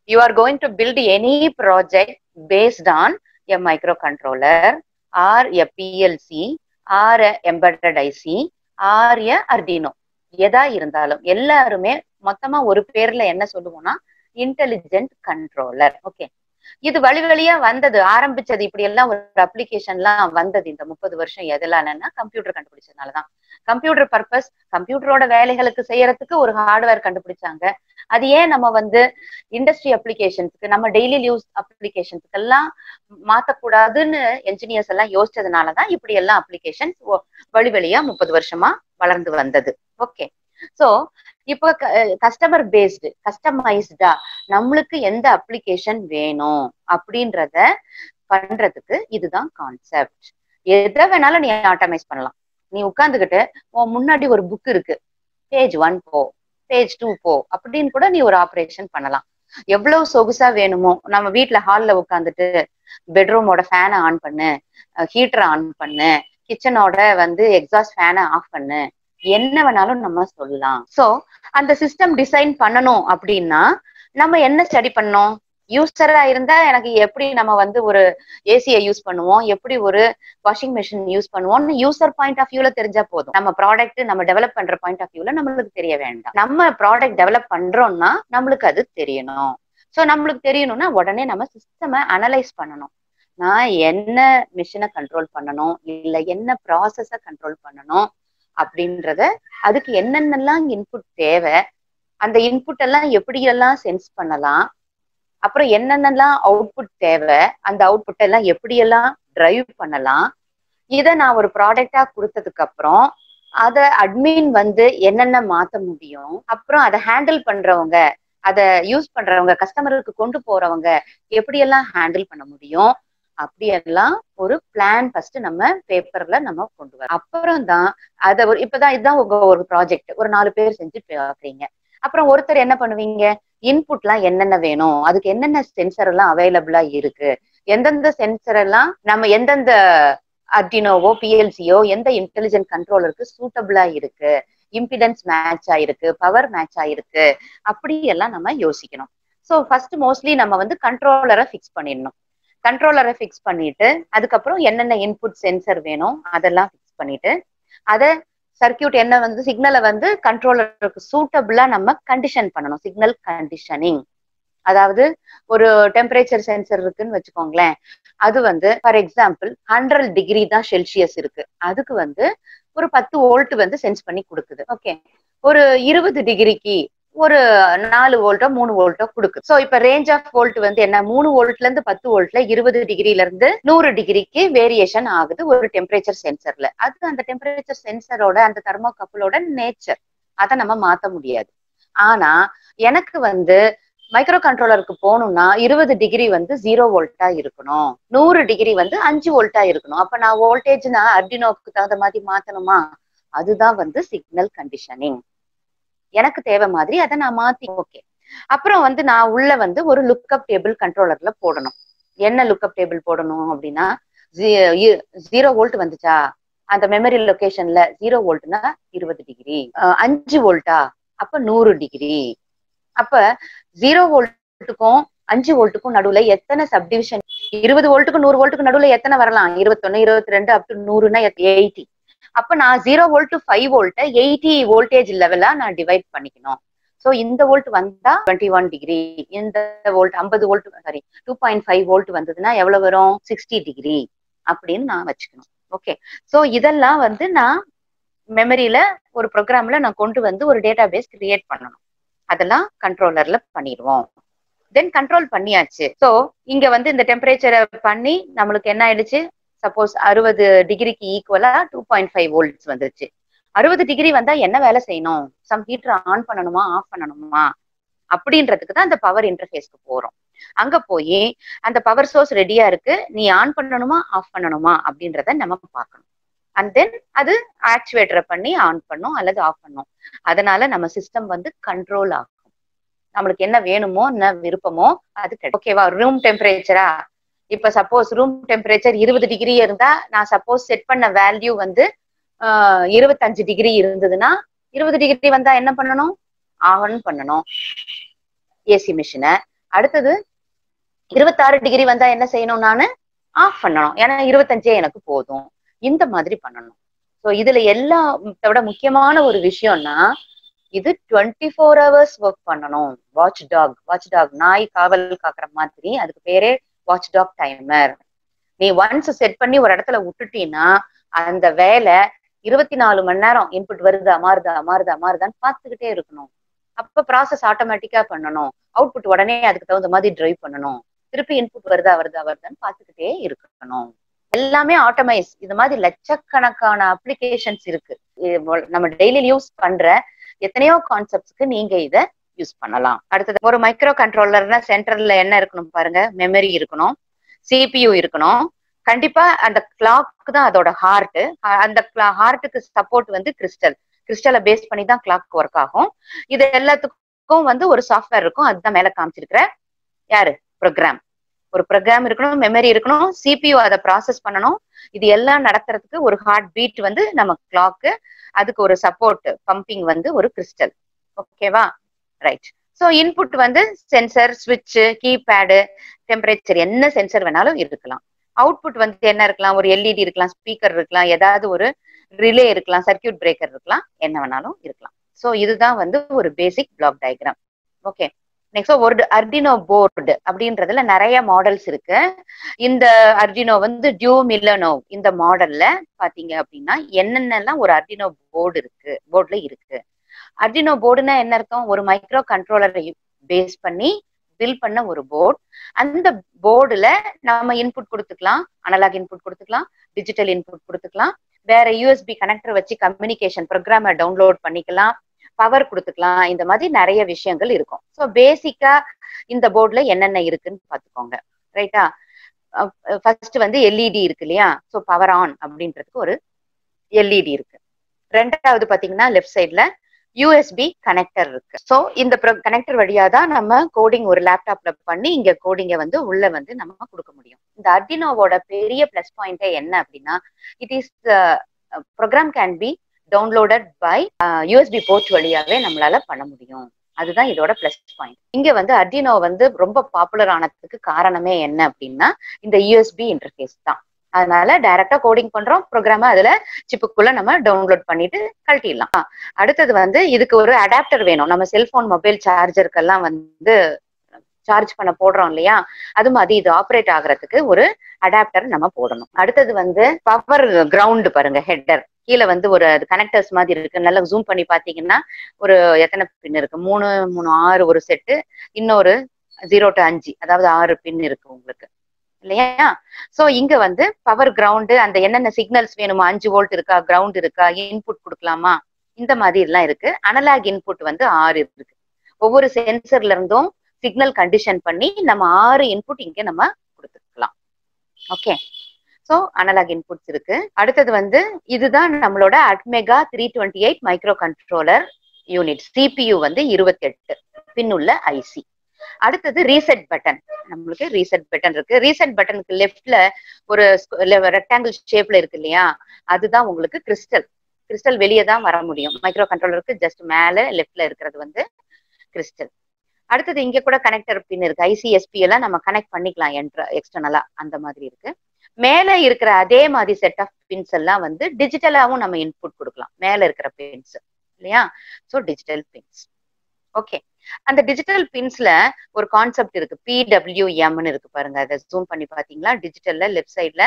you are going to build any project based on a microcontroller or a PLC or a embedded IC or a Arduino எதா இருந்தாலும் எல்லாருமே மொத்தமா ஒரு பேர்ல என்ன சொல்லுவோம்னா இன்டெலிஜென்ட் கண்ட்ரோலர் ஓகே இது வழி வழியா வந்தது ஆரம்பிச்சது இப்படி எல்லாம் ஒரு அப்ளிகேஷன்லாம் வந்தது இந்த முப்பது வருஷம் எதெல்லாம்னா கம்ப்யூட்டர் கண்டுபிடிச்சதுனாலதான் கம்ப்யூட்டர் பர்பஸ் கம்ப்யூட்டரோட வேலைகளுக்கு செய்யறதுக்கு ஒரு ஹார்ட்வேர் கண்டுபிடிச்சாங்க அது ஏன் நம்ம வந்து இண்டஸ்ட்ரி அப்ளிகேஷன்ஸ்க்கு நம்ம டெய்லி யூஸ் அப்ளிகேஷன்ஸ்க்கு எல்லாம் மாத்தக்கூடாதுன்னு என்ஜினியர்ஸ் எல்லாம் யோசிச்சதுனாலதான் இப்படி எல்லாம் அப்ளிகேஷன்ஸ் வழி வழியா முப்பது வருஷமா வளர்ந்து வந்தது ஓகே சோ இப்போ கஸ்டமர் பேஸ்டு கஸ்டமைஸ்டா நம்மளுக்கு எந்த அப்ளிகேஷன் வேணும் அப்படின்றத பண்றதுக்கு இதுதான் கான்செப்ட் எதை வேணாலும் நீ ஆட்டோமைஸ் பண்ணலாம் நீ உட்கார்ந்துகிட்டு உன் முன்னாடி ஒரு புக் இருக்கு பேஜ் ஒன் போ பேஜ் டூ போ அப்படின்னு கூட நீ ஒரு ஆப்ரேஷன் பண்ணலாம் எவ்வளவு சொகுசா வேணுமோ நம்ம வீட்டுல ஹால்ல உட்காந்துட்டு பெட்ரூமோட ஃபேனை ஆன் பண்ணு ஹீட்டரை ஆன் பண்ணு கிச்சனோட வந்து எக்ஸாஸ்ட் ஃபேனை ஆஃப் பண்ணு என்ன வேணாலும் நம்ம சொல்லலாம் சோ அந்த சிஸ்டம் டிசைன் பண்ணணும் அப்படின்னா நம்ம என்ன ஸ்டடி பண்ணோம் யூசரா இருந்தா எனக்கு எப்படி நம்ம வந்து ஒரு ஏசியை யூஸ் பண்ணுவோம் எப்படி ஒரு வாஷிங் மிஷின் யூஸ் பண்ணுவோம்னு யூசர் பாயிண்ட் ஆஃப் வியூல தெரிஞ்சா போதும் நம்ம ப்ராடக்ட் நம்ம டெவலப் பண்ற பாயிண்ட் ஆஃப் வியூல நம்மளுக்கு தெரிய வேண்டாம் நம்ம ப்ராடக்ட் டெவலப் பண்றோம்னா நம்மளுக்கு அது தெரியணும் ஸோ நம்மளுக்கு தெரியணும்னா உடனே நம்ம சிஸ்டமை அனலைஸ் பண்ணணும் நான் என்ன மிஷினை கண்ட்ரோல் பண்ணணும் இல்ல என்ன ப்ராசஸ கண்ட்ரோல் பண்ணணும் அப்படின்றத அதுக்கு என்னென்னலாம் இன்புட் தேவை அந்த இன்புட் எல்லாம் எப்படியெல்லாம் சென்ஸ் பண்ணலாம் அப்புறம் என்னென்னலாம் அவுட்புட் தேவை அந்த அவுட்புட் எல்லாம் எப்படியெல்லாம் டிரைவ் பண்ணலாம் இதை நான் ஒரு ப்ராடக்டா கொடுத்ததுக்கு அப்புறம் அதை அட்மின் வந்து என்னென்ன மாத்த முடியும் அப்புறம் அதை ஹேண்டில் பண்றவங்க அதை யூஸ் பண்றவங்க கஸ்டமருக்கு கொண்டு போறவங்க எப்படியெல்லாம் ஹேண்டில் பண்ண முடியும் அப்படியெல்லாம் ஒரு பிளான் ஃபர்ஸ்ட் நம்ம பேப்பர்ல நம்ம கொண்டு வரோம் அப்புறம் தான் அதை ஒரு இப்பதான் இதுதான் உங்க ஒரு ப்ராஜெக்ட் ஒரு நாலு பேர் செஞ்சு பாக்குறீங்க அப்புறம் ஒருத்தர் என்ன பண்ணுவீங்க இன்புட்லாம் என்னென்ன வேணும் அதுக்கு என்னென்ன சென்சர் எல்லாம் அவைலபிளா இருக்கு எந்தெந்த சென்சர் எல்லாம் நம்ம எந்தெந்த அர்டினோவோ பிஎல்சியோ எந்த இன்டெலிஜென்ட் கண்ட்ரோலருக்கு சூட்டபிளா இருக்கு இம்பிடன்ஸ் மேட்ச் ஆயிருக்கு பவர் மேட்ச் ஆயிருக்கு அப்படி எல்லாம் நம்ம யோசிக்கணும் ஸோ ஃபர்ஸ்ட் மோஸ்ட்லி நம்ம வந்து கண்ட்ரோலரை ஃபிக்ஸ் பண்ணிடணும் கண்ட்ரோலரை ஃபிக்ஸ் பண்ணிட்டு அதுக்கப்புறம் என்னென்ன இன்புட் சென்சர் வேணும் அதெல்லாம் ஃபிக்ஸ் பண்ணிட்டு அதை சர்க்கியூட் என்ன வந்து சிக்னலை வந்து கண்ட்ரோலருக்கு சூட்டபிளா நம்ம கண்டிஷன் பண்ணணும் சிக்னல் கண்டிஷனிங் அதாவது ஒரு டெம்பரேச்சர் சென்சர் இருக்குன்னு வச்சுக்கோங்களேன் அது வந்து ஃபார் எக்ஸாம்பிள் ஹண்ட்ரட் டிகிரி தான் செல்சியஸ் இருக்கு அதுக்கு வந்து ஒரு பத்து வோல்ட் வந்து சென்ஸ் பண்ணி கொடுக்குது ஓகே ஒரு இருபது டிகிரிக்கு ஒரு நாலு வோல்ட்டோ மூணு வோல்ட்டோ கொடுக்குது ஸோ இப்ப ரேஞ்ச் ஆஃப் வோல்ட் வந்து என்ன மூணு வோல்ட்ல இருந்து பத்து வோல்ட்ல இருபது டிகிரில இருந்து நூறு டிகிரிக்கு வேரியேஷன் ஆகுது ஒரு டெம்பரேச்சர் சென்சர்ல அது அந்த டெம்பரேச்சர் சென்சரோட அந்த தெர்மோகப்பிளோட நேச்சர் அதை நம்ம மாத்த முடியாது ஆனா எனக்கு வந்து மைக்ரோ கண்ட்ரோலருக்கு போகணும்னா இருபது டிகிரி வந்து ஜீரோ வோல்ட்டா இருக்கணும் நூறு டிகிரி வந்து அஞ்சு வோல்ட்டா இருக்கணும் அப்ப நான் வோல்டேஜ்னா அர்டினோக்கு தகுந்த மாதிரி மாத்தணுமா அதுதான் வந்து சிக்னல் கண்டிஷனிங் எனக்கு தேவை மாதிரி அதை நான் மாத்தி ஓகே அப்புறம் வந்து நான் உள்ள வந்து ஒரு லுக்அப் டேபிள் கண்ட்ரோலர்ல போடணும் என்ன லுக்அப் டேபிள் போடணும் அப்படின்னா ஜீரோ வோல்ட் வந்துச்சா அந்த மெமரி லொகேஷன்ல ஜீரோ வோல்ட்னா இருபது டிகிரி அஞ்சு வோல்ட்டா அப்ப நூறு டிகிரி அப்ப ஜீரோ வோல்ட்டுக்கும் அஞ்சு வோல்ட்டுக்கும் நடுவுல எத்தனை சப்டிவிஷன் இருபது வோல்ட்டுக்கும் நூறு வோல்ட்டுக்கு நடுவுல எத்தனை வரலாம் இருபத்தொன்னு இருபத்தி ரெண்டு அப் டு நூறுனா எயிட்டி அப்ப நான் ஜீரோ வோல்ட் ஃபைவ் வோல்ட்டை எயிட்டி வோல்டேஜ் லெவலா நான் டிவைட் பண்ணிக்கணும் ஸோ இந்த வோல்ட் வந்தா டுவெண்ட்டி ஒன் டிகிரி இந்த வோல்ட் ஐம்பது volt sorry two point five volt வந்ததுன்னா எவ்வளவு வரும் சிக்ஸ்டி டிகிரி அப்படின்னு நான் வச்சுக்கணும் ஓகே ஸோ இதெல்லாம் வந்து நான் மெமரியில ஒரு ப்ரோக்ராம்ல நான் கொண்டு வந்து ஒரு டேட்டா பேஸ் கிரியேட் பண்ணணும் அதெல்லாம் கண்ட்ரோலர்ல பண்ணிடுவோம் தென் கண்ட்ரோல் பண்ணியாச்சு ஸோ இங்க வந்து இந்த டெம்பரேச்சரை பண்ணி நம்மளுக்கு என்ன ஆயிடுச்சு சப்போஸ் அறுபது டிகிரிக்கு ஈக்குவலா டூ பாயிண்ட் ஃபைவ் வோல்ட்ஸ் வந்துருச்சு அறுபது டிகிரி வந்தா என்ன வேலை செய்யணும் சம் ஹீட்டர் ஆன் பண்ணணுமா ஆஃப் பண்ணணுமா அப்படின்றதுக்கு தான் அந்த பவர் இன்டர்ஃபேஸ்க்கு போறோம் அங்க போய் அந்த பவர் சோர்ஸ் ரெடியா இருக்கு நீ ஆன் பண்ணணுமா ஆஃப் பண்ணணுமா அப்படின்றத நம்ம பார்க்கணும் அண்ட் தென் அது ஆக்சுவேட்டரை பண்ணி ஆன் பண்ணும் அல்லது ஆஃப் பண்ணும் அதனால நம்ம சிஸ்டம் வந்து கண்ட்ரோல் ஆகும் நம்மளுக்கு என்ன வேணுமோ என்ன விருப்பமோ அது ஓகேவா ரூம் டெம்பரேச்சரா இப்ப சப்போஸ் ரூம் டெம்பரேச்சர் இருபது டிகிரி இருந்தா நான் சப்போஸ் செட் பண்ண வேல்யூ வந்து இருபத்தஞ்சு டிகிரி இருந்ததுன்னா இருபது டிகிரி வந்தா என்ன பண்ணணும் ஆன் பண்ணணும் ஏசி மிஷினை அடுத்தது இருபத்தாறு டிகிரி வந்தா என்ன செய்யணும் நானு ஆஃப் பண்ணணும் ஏன்னா இருபத்தஞ்சே எனக்கு போதும் இந்த மாதிரி பண்ணணும் ஸோ இதுல எல்லாம் விட முக்கியமான ஒரு விஷயம்னா இது டுவெண்ட்டி ஃபோர் ஹவர்ஸ் ஒர்க் பண்ணணும் வாட்ச் டாக் வாட்ச் டாக் நாய் காவல் காக்குற மாதிரி அதுக்கு பேரே வாட்ச் டாக் டைமர் நீ ஒன்ஸ் செட் பண்ணி ஒரு இடத்துல விட்டுட்டீங்கன்னா அந்த வேலை இருபத்தி நாலு மணி நேரம் இன்புட் வருதா மாறுதா மாறுதா மாறுதான்னு பார்த்துக்கிட்டே இருக்கணும் அப்ப ப்ராசஸ் ஆட்டோமேட்டிக்கா பண்ணணும் அவுட்புட் உடனே அதுக்கு தகுந்த மாதிரி டிரைவ் பண்ணணும் திருப்பி இன்புட் வருதா வருதா வருதான்னு பார்த்துக்கிட்டே இருக்கணும் எல்லாமே ஆட்டோமைஸ் இது மாதிரி லட்சக்கணக்கான அப்ளிகேஷன்ஸ் இருக்கு நம்ம டெய்லி யூஸ் பண்ற எத்தனையோ கான்செப்ட்ஸ்க்கு நீங்க இத யூஸ் பண்ணலாம் அடுத்தது ஒரு மைக்ரோ கண்ட்ரோலர்னா சென்டர்ல என்ன இருக்கணும் பாருங்க மெமரி இருக்கணும் சிபியு இருக்கணும் கண்டிப்பா அந்த கிளாக் தான் அதோட ஹார்ட் அந்த ஹார்ட்டுக்கு சப்போர்ட் வந்து கிறிஸ்டல் கிறிஸ்டலை பேஸ் பண்ணி தான் கிளாக் ஒர்க் ஆகும் இது எல்லாத்துக்கும் வந்து ஒரு சாஃப்ட்வேர் இருக்கும் அதுதான் மேல காமிச்சிருக்கிற யாரு ப்ரோக்ராம் ஒரு ப்ரோக்ராம் இருக்கணும் மெமரி இருக்கணும் சிபியூ அதை ப்ராசஸ் பண்ணணும் இது எல்லாம் நடத்துறதுக்கு ஒரு ஹார்ட் பீட் வந்து நம்ம கிளாக்கு அதுக்கு ஒரு சப்போர்ட் பம்பிங் வந்து ஒரு கிறிஸ்டல் ஓகேவா ரைட் ஸோ இன்புட் வந்து சென்சர் ஸ்விட்ச் கீபேடு டெம்பரேச்சர் என்ன சென்சர் வேணாலும் இருக்கலாம் அவுட்புட் வந்து என்ன இருக்கலாம் ஒரு எல்இடி இருக்கலாம் ஸ்பீக்கர் இருக்கலாம் ஏதாவது ஒரு ரிலே இருக்கலாம் சர்க்கியூட் பிரேக்கர் இருக்கலாம் என்ன வேணாலும் இருக்கலாம் ஸோ இதுதான் வந்து ஒரு basic block diagram okay next ஒரு அர்டினோ போர்டு அப்படின்றதுல நிறைய மாடல்ஸ் இருக்கு இந்த அர்டினோ வந்து டியூ மில்லனோ இந்த மாடல்ல பாத்தீங்க அப்படின்னா என்னென்னலாம் ஒரு அர்டினோ போர்டு இருக்கு போர்டுல இருக்கு அர்டினோ போர்டுனா என்ன அர்த்தம் ஒரு மைக்ரோ கண்ட்ரோலரை பேஸ் பண்ணி பில் பண்ண ஒரு போர்டு அந்த போர்டுல நம்ம இன்புட் கொடுத்துக்கலாம் அனலாக் இன்புட் கொடுத்துக்கலாம் டிஜிட்டல் இன்புட் கொடுத்துக்கலாம் வேற யூஎஸ்பி கனெக்டர் வச்சு கம்யூனிகேஷன் ப்ரோக்ராம டவுன்லோட் பண்ணிக்கலாம் பவர் கொடுத்துக்கலாம் இந்த மாதிரி நிறைய விஷயங்கள் இருக்கும் ஸோ பேசிக்கா இந்த போர்டுல என்னென்ன இருக்குன்னு பார்த்துக்கோங்க ரைட்டா ஃபர்ஸ்ட் வந்து எல்இடி இருக்கு இல்லையா ஸோ பவர் ஆன் அப்படின்றதுக்கு ஒரு எல்இடி இருக்கு ரெண்டாவது பாத்தீங்கன்னா லெஃப்ட் சைட்ல யூஎஸ்பி கனெக்டர் இருக்கு ஸோ இந்த கனெக்டர் வழியா தான் நம்ம கோடிங் ஒரு லேப்டாப்ல பண்ணி இங்க கோடிங்கை வந்து உள்ள வந்து நம்ம கொடுக்க முடியும் இந்த அர்டினோவோட பெரிய பிளஸ் பாயிண்டே என்ன அப்படின்னா it is program can be downloaded by USB port வழியாவே நம்மளால பண்ண முடியும் அதுதான் இதோட பிளஸ் பாயிண்ட் இங்க வந்து அர்டினோ வந்து ரொம்ப பாப்புலர் ஆனதுக்கு காரணமே என்ன அப்படின்னா இந்த யூஎஸ்பி இன்டர்ஃபேஸ் தான் அதனால டைரக்டா கோடிங் பண்றோம் ப்ரோக்ராம அதுல சிப்புக்குள்ள நம்ம டவுன்லோட் பண்ணிட்டு கழட்டிடலாம் அடுத்தது வந்து இதுக்கு ஒரு அடாப்டர் வேணும் நம்ம செல்போன் மொபைல் சார்ஜருக்கெல்லாம் வந்து சார்ஜ் பண்ண போடுறோம் இல்லையா அது மாதிரி இது ஆப்ரேட் ஆகுறதுக்கு ஒரு அடாப்டர் நம்ம போடணும் அடுத்தது வந்து பவர் கிரவுண்ட் பாருங்க ஹெட்டர் கீழே வந்து ஒரு கனெக்டர்ஸ் மாதிரி இருக்கு நல்லா ஜூம் பண்ணி பாத்தீங்கன்னா ஒரு எத்தனை பின் இருக்கு மூணு மூணு ஆறு ஒரு செட்டு இன்னொரு ஜீரோ டு அஞ்சு அதாவது ஆறு பின் இருக்கு உங்களுக்கு இல்லையா சோ இங்க வந்து பவர் கிரவுண்டு அந்த என்னென்ன சிக்னல்ஸ் வேணுமா அஞ்சு வோல்ட் இருக்கா கிரவுண்ட் இருக்கா இன்புட் கொடுக்கலாமா இந்த மாதிரி எல்லாம் இருக்கு அனலாக் இன்புட் வந்து ஆறு இருக்கு ஒவ்வொரு சென்சர்ல இருந்தும் சிக்னல் கண்டிஷன் பண்ணி நம்ம ஆறு இன்புட் இங்க நம்ம கொடுத்துக்கலாம் ஓகே ஸோ அனலாக் இன்புட்ஸ் இருக்கு அடுத்தது வந்து இதுதான் நம்மளோட ATmega three twenty eight micro controller unit CPU வந்து இருபத்தி எட்டு பின்னுள்ள ஐசி அடுத்தது ரீசெட் பட்டன் நம்மளுக்கு ரீசெட் பட்டன் இருக்கு ரீசெட் பட்டனுக்கு லெஃப்ட்ல ஒரு ரெக்டாங்கிள் ஷேப்ல இருக்கு இல்லையா அதுதான் உங்களுக்கு கிறிஸ்டல் கிறிஸ்டல் வெளியே தான் வர முடியும் மைக்ரோ கண்ட்ரோலருக்கு ஜஸ்ட் மேல லெஃப்ட்ல இருக்கிறது வந்து கிறிஸ்டல் அடுத்தது இங்க கூட கனெக்டர் பின் இருக்கு ஐசிஎஸ்பி எல்லாம் நம்ம கனெக்ட் பண்ணிக்கலாம் என்ட்ர எக்ஸ்டர்னலா அந்த மாதிரி இருக்கு மேல இருக்கிற அதே மாதிரி செட் ஆஃப் பின்ஸ் எல்லாம் வந்து டிஜிட்டலாவும் நம்ம இன்புட் கொடுக்கலாம் மேல இருக்கிற பின்ஸ் இல்லையா ஸோ டிஜிட்டல் பின்ஸ் ஓகே அந்த டிஜிட்டல் பின்ஸ்ல ஒரு கான்செப்ட் இருக்கு பிடபிள்யூஎம்னு இருக்கு பாருங்க அதை ஜூம் பண்ணி பாத்தீங்களா டிஜிட்டல்ல லெஃப்ட் சைட்ல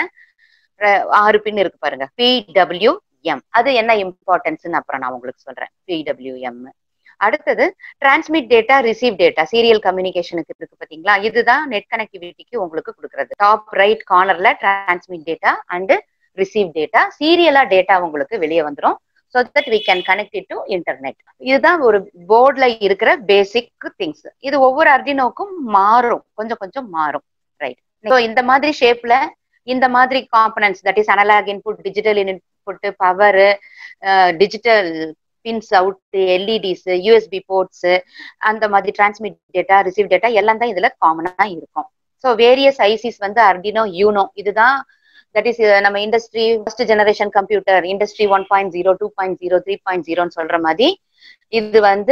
ஆறு பின் இருக்கு பாருங்க பிடபிள்யூஎம் அது என்ன இம்பார்ட்டன்ஸ்னு அப்புறம் நான் உங்களுக்கு சொல்றேன் பிடபிள்யூஎம் அடுத்தது transmit data receive data serial கம்யூனிகேஷனுக்கு இருக்கு பாத்தீங்களா இதுதான் நெட் கனெக்டிவிட்டிக்கு உங்களுக்கு கொடுக்கறது டாப் ரைட் கார்னர்ல transmit data and receive data சீரியலா டேட்டா உங்களுக்கு வெளியே வந்துடும் so that we can connect it to internet இதுதான் ஒரு போர்ட்ல இருக்கிற பேசிக் திங்ஸ் இது ஒவ்வொரு அர்டினோக்கும் மாறும் கொஞ்சம் கொஞ்சம் மாறும் ரைட் ஸோ இந்த மாதிரி ஷேப்ல இந்த மாதிரி components that is analog input digital input power digital pins out LEDs USB ports அந்த மாதிரி டிரான்ஸ்மிட் டேட்டா ரிசீவ் டேட்டா எல்லாம் தான் இதுல காமனா இருக்கும் ஸோ வேரியஸ் ஐசிஸ் வந்து அர்டினோ யூனோ இதுதான் தட் இஸ் நம்ம industry first generation computer industry one point zero two point zero three point ஜீரோன்னு சொல்ற மாதிரி இது வந்து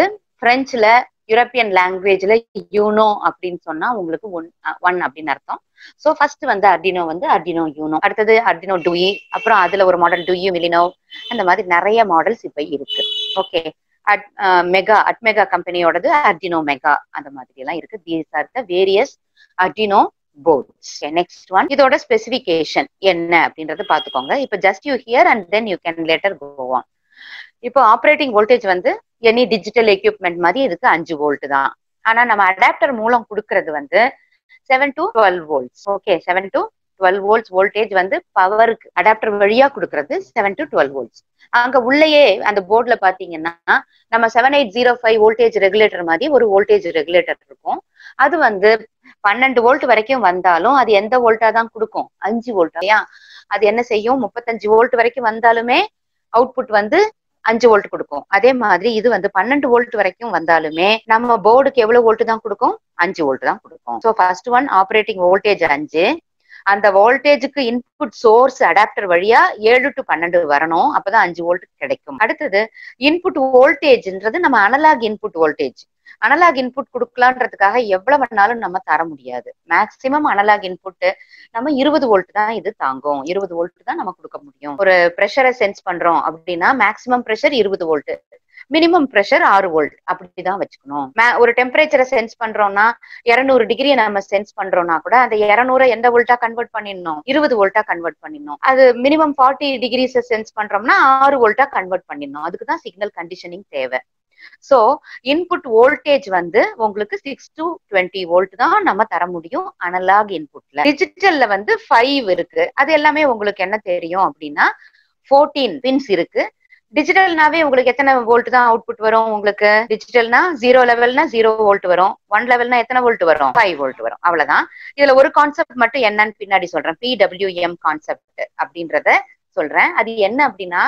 பிரெஞ்சுல யூரோப்பியன் லாங்குவேஜ்ல யூனோ அப்படின்னு சொன்னா உங்களுக்கு ஒன் ஒன் அப்படின்னு அர்த்தம் சோ ஃபர்ஸ்ட் வந்து அர்டினோ வந்து அர்டினோ யூனோ அடுத்தது அர்டினோ டூயி அப்புறம் அதுல ஒரு மாடல் டூயு மிலினோ அந்த மாதிரி நிறைய மாடல்ஸ் இப்ப இருக்கு ஓகே அட் மெகா அட்மெகா கம்பெனியோடது அர்டினோ மெகா அந்த மாதிரி எல்லாம் இருக்கு these are the various Arduino boards next one இதோட ஸ்பெசிபிகேஷன் என்ன அப்படின்றத பாத்துக்கோங்க இப்போ just you hear and then you can later go on இப்போ ஆப்ரேட்டிங் வோல்டேஜ் வந்து எனி டிஜிட்டல் எக்யூப்மெண்ட் மாதிரி இதுக்கு அஞ்சு வோல்ட் தான் ஆனா நம்ம அடாப்டர் மூலம் கொடுக்கறது வந்து seven to twelve volts okay seven to twelve volts voltage வந்து பவருக்கு அடாப்டர் வழியா கொடுக்கறது செவன் டு டுவெல் வோல்ட்ஸ் அங்க உள்ளேயே அந்த போர்ட்ல பாத்தீங்கன்னா நம்ம seven eight zero five voltage regulator மாதிரி ஒரு வோல்டேஜ் ரெகுலேட்டர் இருக்கும் அது வந்து பன்னெண்டு வோல்ட் வரைக்கும் வந்தாலும் அது எந்த வோல்ட்டா தான் கொடுக்கும் அஞ்சு வோல்ட் இல்லையா அது என்ன செய்யும் முப்பத்தஞ்சு வோல்ட் வரைக்கும் வந்தாலுமே அவுட்புட் வந்து அஞ்சு வோல்ட் கொடுக்கும் அதே மாதிரி இது வந்து பன்னெண்டு வோல்ட் வரைக்கும் வந்தாலுமே நம்ம போர்டுக்கு எவ்வளவு வோல்ட் தான் கொடுக்கும் அஞ்சு வோல்ட் தான் கொடுக்கும் so first one operating voltage அஞ்சு அந்த வோல்டேஜுக்கு இன்புட் சோர்ஸ் அடாப்டர் வழியா ஏழு டு பன்னெண்டு வரணும் அப்பதான் அஞ்சு வோல்ட் கிடைக்கும் அடுத்தது இன்புட் வோல்டேஜ்ன்றது நம்ம analog input voltage analog input கொடுக்கலான்றதுக்காக எவ்வளவு வேணாலும் நம்ம தர முடியாது மேக்சிமம் அனலாக் இன்புட் நம்ம இருபது வோல்ட் தான் இது தாங்கும் இருபது வோல்ட் தான் நம்ம கொடுக்க முடியும் ஒரு ப்ரெஷரை சென்ஸ் பண்றோம் அப்படின்னா மேக்சிமம் ப்ரெஷர் இருபது வோல்ட் மினிமம் ப்ரெஷர் ஆறு வோல்ட் அப்படிதான் வச்சுக்கணும் ஒரு டெம்பரேச்சரை சென்ஸ் பண்றோம்னா இருநூறு டிகிரியை நம்ம சென்ஸ் பண்றோம்னா கூட அந்த இருநூறு எந்த வோல்ட்டா கன்வெர்ட் பண்ணிடணும் இருபது வோல்ட்டா கன்வெர்ட் பண்ணிடணும் அது மினிமம் ஃபார்ட்டி டிகிரிஸ் சென்ஸ் பண்றோம்னா ஆறு வோல்ட்டா கன்வெர்ட் பண்ணிடணும் அதுக்கு தான் சிக்னல் கண்டிஷனிங் தேவை சோ இன்புட் வோல்டேஜ் வந்து உங்களுக்கு சிக்ஸ் டு டுவெண்ட்டி வோல்ட் தான் நம்ம தர முடியும் அனலாக் இன்புட்ல டிஜிட்டல்ல வந்து ஃபைவ் இருக்கு அது எல்லாமே உங்களுக்கு என்ன தெரியும் அப்படின்னா ஃபோர்டீன் பின்ஸ் இருக்கு டிஜிட்டல்னாவே உங்களுக்கு எத்தனை வோல்ட் தான் அவுட்புட் வரும் உங்களுக்கு டிஜிட்டல்னா ஜீரோ லெவல்னா ஜீரோ வோல்ட் வரும் ஒன் லெவல்னா எத்தனை வோல்ட் வரும் ஃபைவ் வோல்ட் வரும் அவ்வளவுதான் இதுல ஒரு கான்செப்ட் மட்டும் என்னன்னு பின்னாடி சொல்றேன் பிடபிள்யூஎம் கான்செப்ட் அப்படின்றத சொல்றேன் அது என்ன அப்படின்னா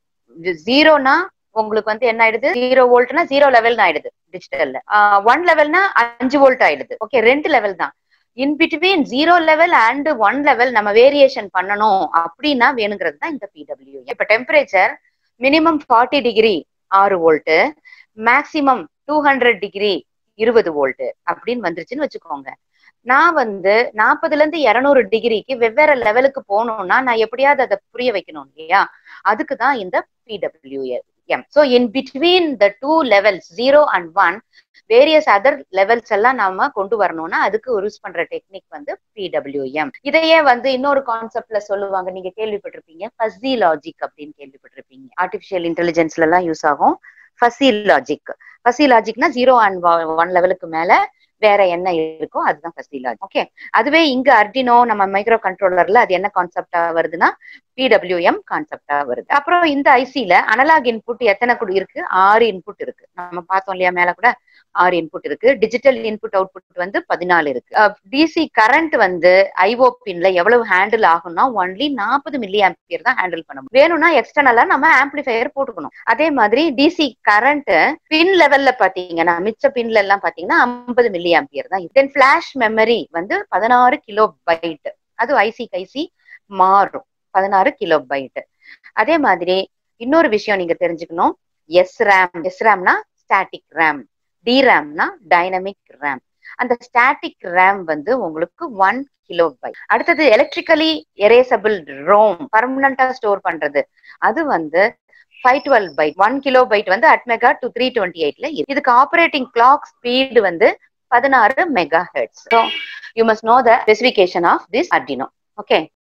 ஜீரோனா உங்களுக்கு வந்து என்ன ஆயிடுது ஜீரோ வோல்ட்னா ஜீரோ லெவல்னு ஆயிடுது டிஜிட்டல்ல ஒன் லெவல்னா அஞ்சு வோல்ட் ஆயிடுது ஓகே ரெண்டு லெவல் தான் in between zero level and one level நம்ம வேரியேஷன் பண்ணணும் அப்படின்னா வேணுங்கிறது தான் இந்த பிடபிள்யூ இப்ப டெம்பரேச்சர் மினிமம் ஃபார்ட்டி டிகிரி ஆறு volt maximum two hundred degree இருபது வோல்ட் அப்படின்னு வந்துருச்சுன்னு வச்சுக்கோங்க நான் வந்து நாற்பதுல இருந்து இருநூறு டிகிரிக்கு வெவ்வேறு லெவலுக்கு போகணும்னா நான் எப்படியாவது அதை புரிய வைக்கணும் இல்லையா அதுக்கு தான் இந்த PWM so in between the two levels zero and one various other levels எல்லாம் நாம கொண்டு வரணும்னா அதுக்கு யூஸ் பண்ற டெக்னிக் வந்து பிடபிள்யூஎம் இதையே வந்து இன்னொரு கான்செப்ட்ல சொல்லுவாங்க நீங்க கேள்விப்பட்டிருப்பீங்க ஃபஸி லாஜிக் அப்படின்னு கேள்விப்பட்டிருப்பீங்க ஆர்டிபிஷியல் இன்டெலிஜென்ஸ்ல எல்லாம் யூஸ் ஆகும் ஃபஸி லாஜிக் ஃபஸி லாஜிக்னா ஜீரோ அண்ட் ஒன் லெவலுக்கு மேல வேற என்ன இருக்கோ அதுதான் ஃபர்ஸ்ட் லாஜிக் ஓகே அதுவே இங்க அர்டினோ நம்ம மைக்ரோ கண்ட்ரோலர்ல அது என்ன கான்செப்டா வருதுன்னா பிடபிள்யூஎம் கான்செப்டா வருது அப்புறம் இந்த ஐசில அனலாக் இன்புட் எத்தனை கூட இருக்கு ஆறு இன்புட் இருக்கு நம்ம பார்த்தோம் இல்லையா மேல கூட ஆறு இன்புட் இருக்கு டிஜிட்டல் இன்புட் அவுட்புட் வந்து பதினாலு இருக்கு டிசி கரண்ட் வந்து ஐஓ பின்ல எவ்வளவு ஹேண்டில் ஆகும்னா ஒன்லி நாற்பது மில்லி ஆம்பியர் தான் ஹேண்டில் பண்ண முடியும் வேணும்னா எக்ஸ்டர்னலா நம்ம ஆம்பிளிஃபையர் போட்டுக்கணும் அதே மாதிரி டிசி கரண்ட் பின் லெவல்ல பாத்தீங்கன்னா மிச்ச பின்ல எல்லாம் பாத்தீங்கன்னா ஐம்பது மில்லி ஆம்பியர் தான் தென் பிளாஷ் மெமரி வந்து பதினாறு கிலோ பைட் அது ஐசி கைசி மாறும் பதினாறு கிலோ பைட் அதே மாதிரி இன்னொரு விஷயம் நீங்க தெரிஞ்சுக்கணும் எஸ் ரேம் எஸ் ரேம்னா ஸ்டாட்டிக் ரேம் டிரேம்னா டைனமிக் ரேம் அந்த ஸ்டாட்டிக் ரேம் வந்து உங்களுக்கு ஒன் கிலோ பைட் அடுத்தது எலக்ட்ரிக்கலி எரேசபிள் ரோம் பர்மனண்டா ஸ்டோர் பண்றது அது வந்து five twelve byte one kilo byte வந்து அட்மெகா டு த்ரீ டுவெண்ட்டி எயிட்ல இருக்கு இதுக்கு ஆப்ரேட்டிங் கிளாக் ஸ்பீடு வந்து பதினாறு mega hertz so you must know the specification of this Arduino okay